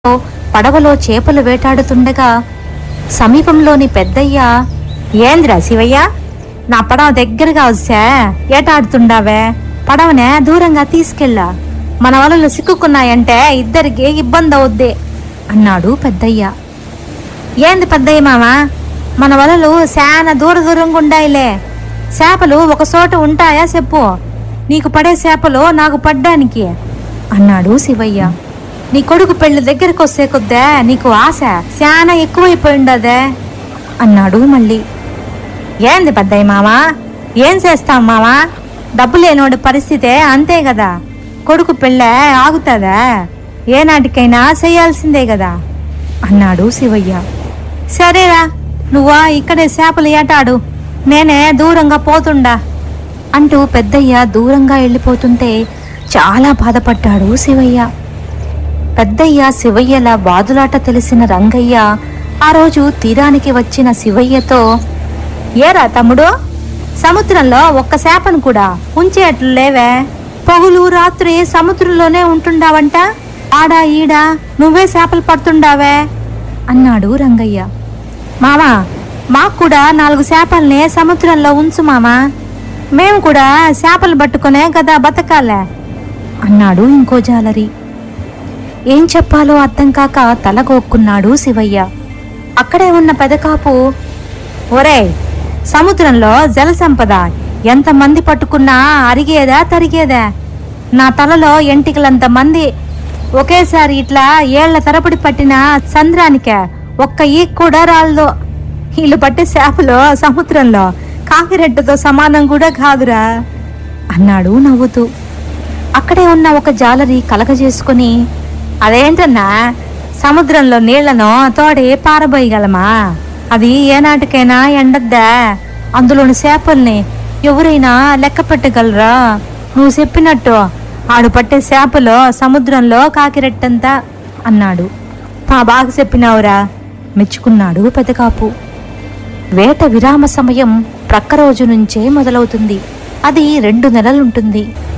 పడవలో చేపలు వేటాడుతుండగా సమీపంలోని పెద్దయ్య ఏంద్రా శివయ్య నా పడవ దగ్గరగా వస్తే ఏటాడుతుండావే పడవనే దూరంగా తీసుకెళ్ళా మన వలలు సిక్కుకున్నాయంటే ఇద్దరికి ఇబ్బంది అవుద్ది అన్నాడు పెద్దయ్య ఏంది పెద్దయ్య మామ మన వలలు శానా దూర దూరంగా ఉండాయిలే చేపలు ఒక చోట ఉంటాయా చెప్పు నీకు పడే చేపలు నాకు పడ్డానికి అన్నాడు శివయ్య నీ కొడుకు పెళ్లి దగ్గరకు వస్తే కొద్దే నీకు ఆశ శానా ఎక్కువైపోయిండదే అన్నాడు మళ్ళీ ఏంది పెద్దయ్య మామ ఏం చేస్తాం మామ డబ్బు లేనోడి పరిస్థితే అంతే కదా కొడుకు పెళ్ళే ఆగుతుందా ఏనాటికైనా చేయాల్సిందే కదా అన్నాడు శివయ్య సరేరా నువ్వా ఇక్కడే చేపలు ఏటాడు నేనే దూరంగా పోతుండా అంటూ పెద్దయ్య దూరంగా వెళ్ళిపోతుంటే చాలా బాధపడ్డాడు శివయ్య పెద్దయ్య శివయ్యల బాదులాట తెలిసిన రంగయ్య ఆ రోజు తీరానికి వచ్చిన శివయ్యతో ఏరా తమ్ముడు సముద్రంలో ఒక్క చేపను కూడా ఉంచేట్లు లేవే పగులు రాత్రి సముద్రంలోనే ఉంటుండావంట ఆడా ఈడా నువ్వే చేపలు పడుతుండావే అన్నాడు రంగయ్య మామా మాకు కూడా నాలుగు చేపల్ని సముద్రంలో ఉంచు మామా మేము కూడా చేపలు పట్టుకునే కదా బతకాలే అన్నాడు ఇంకో జాలరి ఏం చెప్పాలో అర్థం కాక తలగొక్కున్నాడు శివయ్య అక్కడే ఉన్న పెదకాపు ఒరేయ్ సముద్రంలో జల సంపద ఎంతమంది పట్టుకున్నా అరిగేదా తరిగేదా నా తలలో ఎంటికలంత మంది ఒకేసారి ఇట్లా ఏళ్ల తరబడి పట్టిన సంద్రానికే ఒక్క ఈ కూడా రాలదు వీళ్ళు పట్టే చేపలు సముద్రంలో కాకిరెడ్డతో సమానం కూడా కాదురా అన్నాడు నవ్వుతూ అక్కడే ఉన్న ఒక జాలరి కలగజేసుకుని అదేంటన్నా సముద్రంలో నీళ్లను తోడి పారబోయగలమా అది ఏనాటికైనా ఎండద్దా అందులోని చేపల్ని ఎవరైనా లెక్క పెట్టగలరా నువ్వు చెప్పినట్టు ఆడు పట్టే చేపలు సముద్రంలో కాకిరెట్టంతా అన్నాడు పా బాగా చెప్పినావురా మెచ్చుకున్నాడు పెదకాపు వేట విరామ సమయం ప్రక్క రోజు నుంచే మొదలవుతుంది అది రెండు నెలలుంటుంది